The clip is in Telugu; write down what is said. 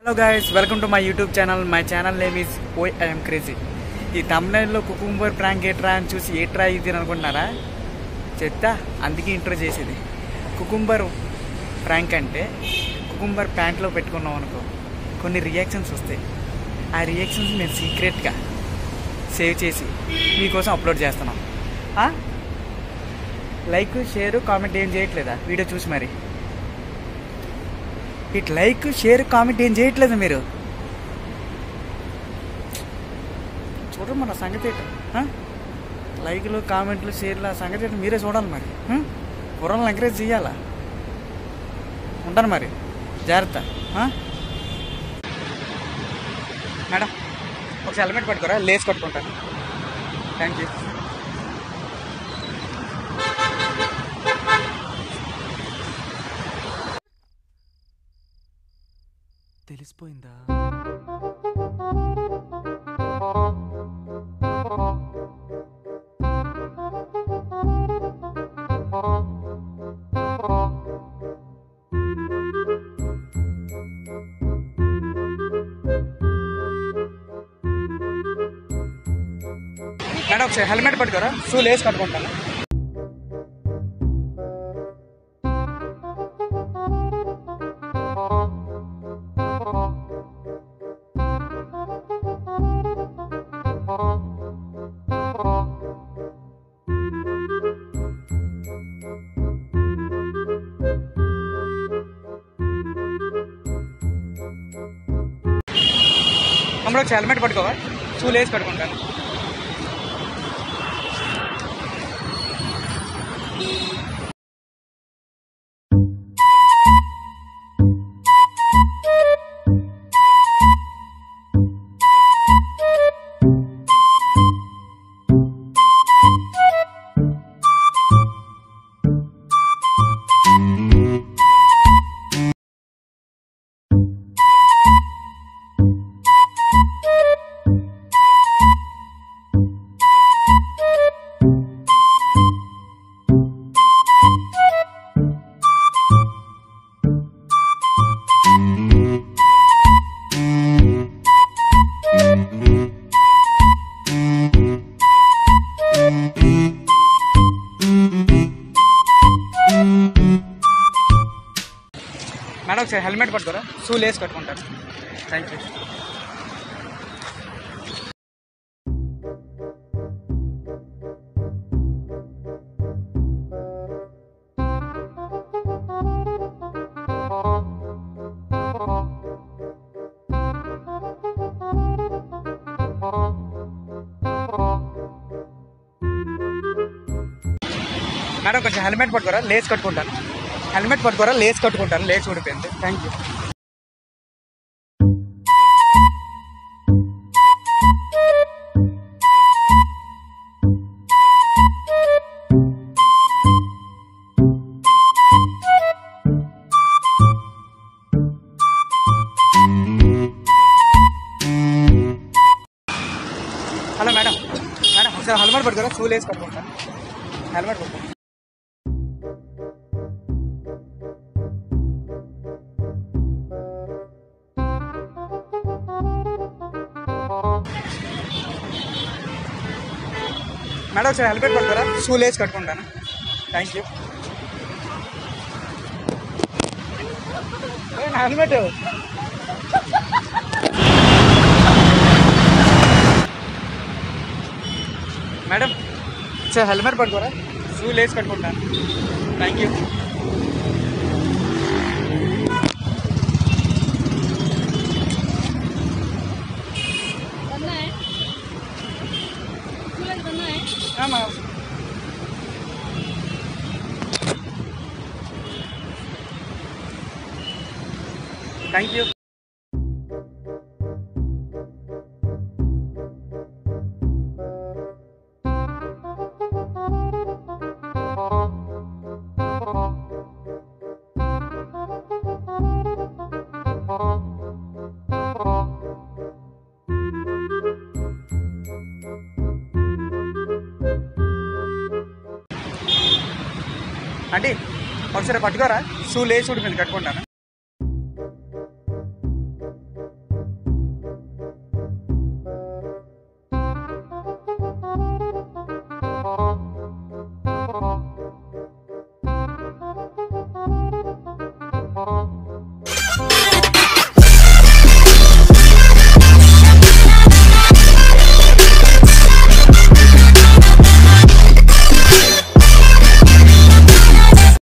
Hello guys welcome to my YouTube channel my channel name is ఓయ్ ఐఎమ్ క్రేజీ ఈ తమిళలో కుకుంబర్ ప్రాంక్ ఏట్రా అని చూసి ఏట్రా ఇది అని అనుకుంటున్నారా చెప్తా అందుకే ఇంట్రో చేసేది కుకుంబర్ ప్రాంక్ అంటే కుకుంబర్ ప్యాంట్లో పెట్టుకున్నాం అనుకో కొన్ని రియాక్షన్స్ వస్తాయి ఆ రియాక్షన్స్ మేము సీక్రెట్గా సేవ్ చేసి మీకోసం అప్లోడ్ చేస్తున్నాం ఆ? లైక్ షేర్ కామెంట్ ఏం చేయట్లేదా వీడియో చూసి మరి ఇట్ లైక్ షేర్ కామెంట్ ఏం చేయట్లేదు మీరు చూడండి మన సంగతి ఏంటో ఆ? లైక్లు కామెంట్లు షేర్లు ఆ సంగతి ఏంటో మీరే చూడాలి మరి కుర్రలను ఎంకరేజ్ చేయాలా ఉంటాను మరి జాగ్రత్త ఆ? మేడం ఒకసారి హెల్మెట్ పట్టుకోరా లేస్ కట్టుకుంటాను థ్యాంక్ యూ తెలిసిపోయిందా మేడం ఒకసారి హెల్మెట్ పట్టుకోరా షూ లేస్ కట్టుకుంటాను తమ్ముడు ఒకసారి హెల్మెట్ పట్టుకోవా షూ లేస్ కట్టుకుంటాను మేడం ఒకసారి హెల్మెట్ పట్టుకోరా షూ లేస్ కట్టుకుంటాను థ్యాంక్ యూ మేడం కొంచెం హెల్మెట్ పట్టుకోరా లేస్ కట్టుకుంటాను హెల్మెట్ పట్టుకోరా లేస్ కట్టుకుంటాను లేస్ ఊడిపోయింది thank you hello madam madam ఒకసారి హెల్మెట్ పట్టుకోరా షూ లేస్ కట్టుకుంటాను హెల్మెట్ పట్టుకో మేడం ఒకసారి హెల్మెట్ పట్టుకోరా షూ లేస్ కట్టుకుంటాను థ్యాంక్ యూ నా హెల్మెట్ మేడం సార్ హెల్మెట్ పట్టుకోరా షూ లేస్ కట్టుకుంటాను థ్యాంక్ యూ करना है कूलर करना है ఆమా థ్యాంక్ యూ అంటే ఒకసారి పట్టుకోరా షూ లేసి ఊడిపోయింది కట్టుకుంటాను